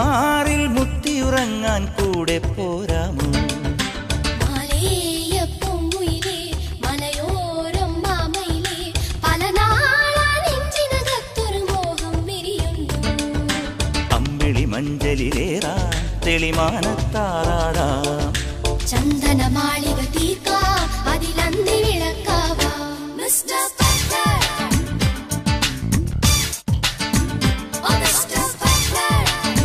മണിമാറിൽ മുത്തിയുറങ്ങാൻ കൂടെ പോരാമോ മാലേയപ്പൂങ്കുയിലേ, മലയോരം മാമയിലേ, പല നാളാ നെഞ്ചിനകത്തൊരു മോഹം വിരിയുന്നു. അമ്മിളി മഞ്ചലിലേറാ തെളിമാനത്താറാടാം ചന്ദന മാളിക തീർക്കാം അതിലന്തി വിളക്കാവാം മിസ്റ്റർ ബട്ട്ലർ. ഓ മിസ്റ്റർ ബട്ട്ലർ.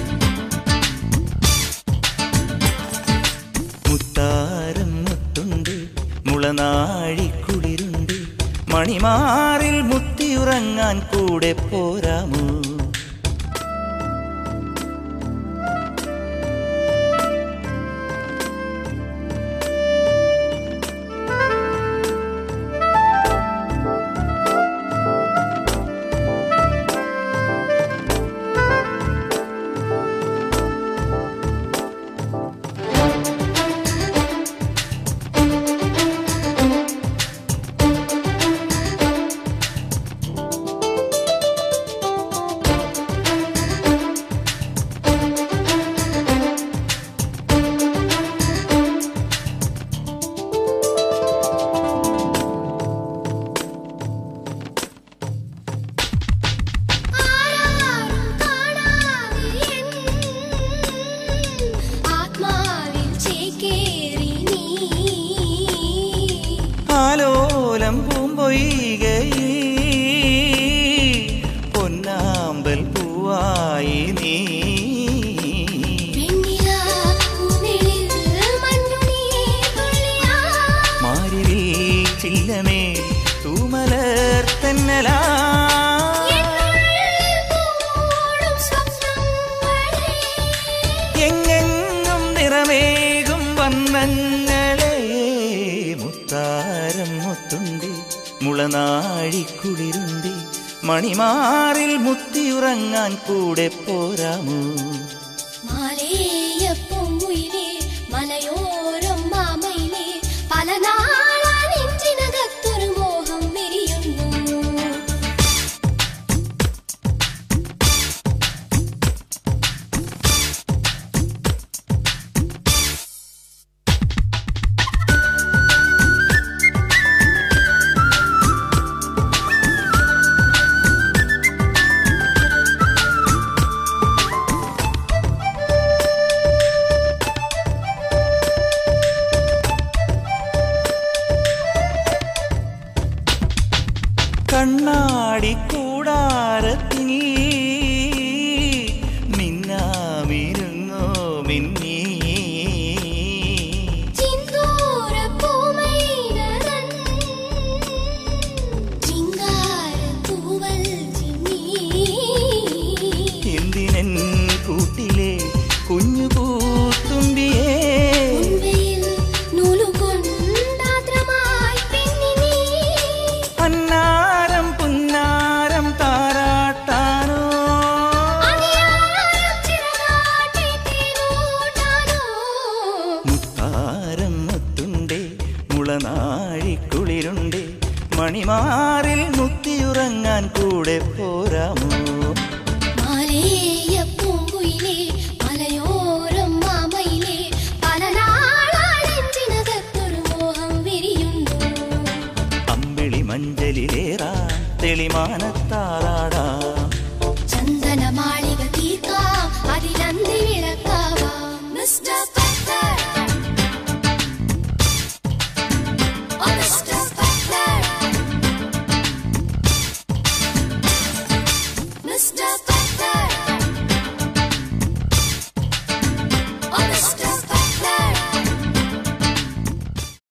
മുത്താരം മുത്തുണ്ട് മുളനാഴിക്കുളിരുണ്ട് മണിമാറിൽ മുത്തിയുറങ്ങാൻ കൂടെ പോരാമോ ആരാരും കാണാതെ എൻ ആത്മാവിൽ ചേക്കേറി നീ ആലോലം പൂമ്പൊയ്കയിൽ പൊന്നാമ്പൽ പൂവായി നീ വെണ്ണിലാ പൂനിഴൽ മഞ്ഞുനീർത്തുള്ളിയാ. മാരിവിൽ ചില്ലമേ തൂമലർ തെന്നലാ എന്നുള്ളിൽ പൂമൂടും സ്വപ്നങ്ങളേ. എങ്ങെങ്ങും നിറമേകും വന്നങ്ങളെ മുത്താരം മുത്തുണ്ടി മുളനാഴിക്കുളിരുണ്ടി മണിമാറിൽ മുത്തിയുറങ്ങാൻ കൂടെ പോരാമോ മാലേയപ്പൂങ്കുയിലേ, മലയോരം മാമയിലേ, പല നാളാ നെഞ്ചിനകത്തൊരു മോഹം വിരിയുന്നു കണ്ണാടി കൂടാരത്തിൽ മിന്നാമിരുങ്ങോ മിന്നീ ചിന്തൂരപ്പൂമൈനതൻ ചിങ്കാരത്തൂവൽ ചിമ്മി. എന്തിനൻ കൂട്ടിലെ കുഞ്ഞു പൂത്തുമ്പിയേ ഉൻവയിൽ നൂലുകൊണ്ടാദ്രമായി പെണ്ണിനീ. അന്നാരം പുന്നാരം താരാട്ടാനോ അണിയാരം ചിറകാട്ടി തേനൂട്ടാനോ. മുത്താരം മുത്തുണ്ടേ മുളനാഴിക്കുളിരുണ്ടേ മണിമാറിൽ മുത്തിയുറങ്ങാൻ കൂടെ പോരാമോ മാലേയപ്പൂങ്കുയിലേ, മലയോരം മാമയിലേ, പല നാളാ നെഞ്ചിനകത്തൊരു മോഹം വിരിയുന്നു അമ്പിളി മഞ്ചലിലേറാ തെളിമാനത്താറാടാ